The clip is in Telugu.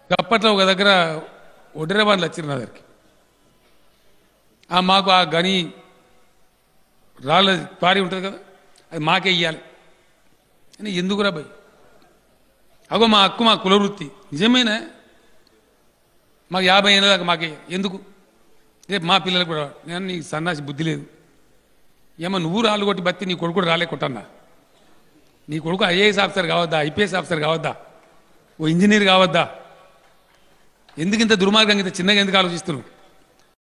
అప్పట్లో ఒక దగ్గర ఒడ్రెబాన్లు వచ్చారు నా దగ్గరికి ఆ మాకు ఆ గని రాళ్ళ పారి ఉంటుంది కదా అది మాకే ఇయ్యాలి అని ఎందుకురా భయ్ అగో మా హక్కు మా కులవృత్తి నిజమేనా మాకు యాభై ఏళ్ళ దాకా మాకే ఎందుకు రేపు మా పిల్లలకు కూడా నేను నీ సన్నాసి బుద్ధి లేదు ఏమో నువ్వు రాళ్ళు కొట్టి బతి నీ కొడుకు కూడా రాలే కొట్టన్నా నీ కొడుకు ఐఏఎస్ ఆఫీసర్ కావద్దా ఐపీఎస్ ఆఫీసర్ కావద్దా ఓ ఇంజనీర్ కావద్దా ఎందుకు ఇంత దుర్మార్గంగా ఇంత చిన్నగా ఎందుకు ఆలోచిస్తున్నావు